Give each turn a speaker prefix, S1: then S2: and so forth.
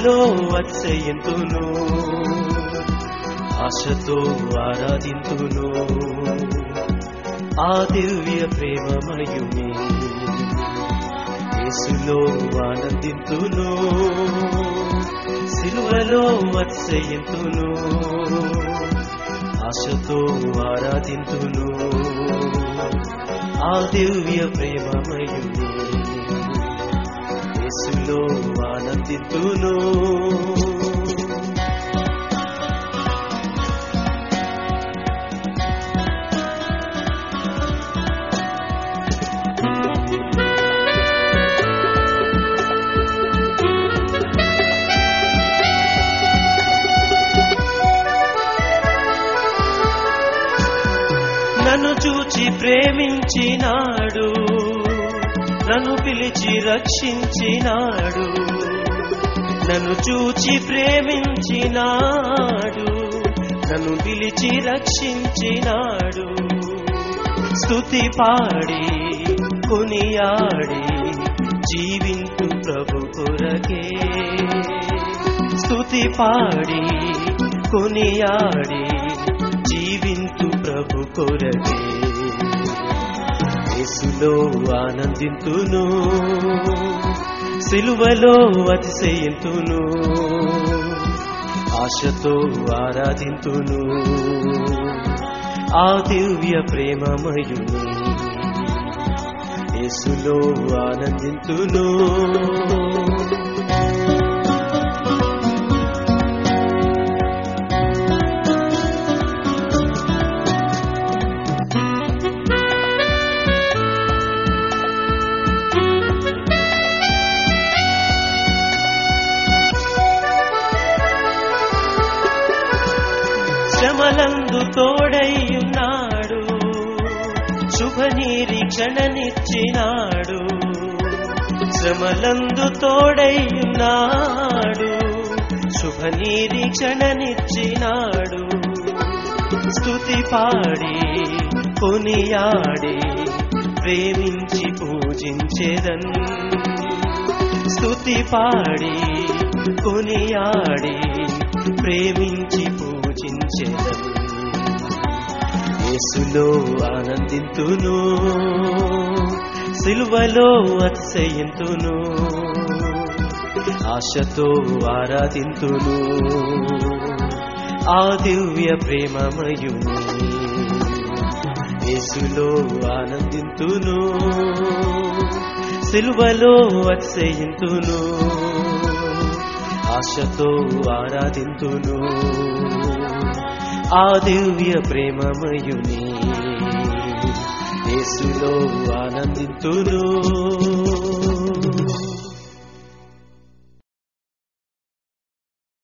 S1: సిలువలో అతిశయింతును ఆశతో ఆరాధింతును ఆ దివ్య ప్రేమమయుని యేసులో ఆనందింతును సిలువలో అతిశయింతును ఆశతో ఆరాధింతును ఆ దివ్య ప్రేమమయుని యేసులో ఆనందింతును నన్ను చూచి ప్రేమించినాడు నన్ను పిలిచి రక్షించినాడు నన్ను చూచి ప్రేమించినాడు నన్ను పిలిచి రక్షించినాడు స్తుతి పాడి కొనియాడి జీవింతు ప్రభు కొరకే స్తుతి పాడి కొనియాడి జీవింతు ప్రభు కొరకే యేసులో ఆనందింతును సిలువలో అతిశయింతును ఆశతో ఆరాధింతును ఆ దివ్య ప్రేమమయుని యేసులో ఆనందింతును శ్రమలందు తోడయ్యున్నాడు శుభ నిరీక్షణనిచ్చినాడు శ్రమలందు తోడయ్యున్నాడు శుభ నిరీక్షణనిచ్చినాడు స్తుతి పాడి కొనియాడి ప్రేమించి పూజించేదన్ స్తుతి పాడి కొనియాడి ప్రేమించి పూజించేదన్ యేసులో ఆనందింతును సిలువలో అతిశయింతును ఆశతో ఆరాధింతును ఆ దివ్య ప్రేమమయుని యేసులో ఆనందింతును సిలువలో అతిశయింతును ఆశతో ఆరాధింతును ఆ దివ్య ప్రేమమయుని యేసులో ఆనందింతును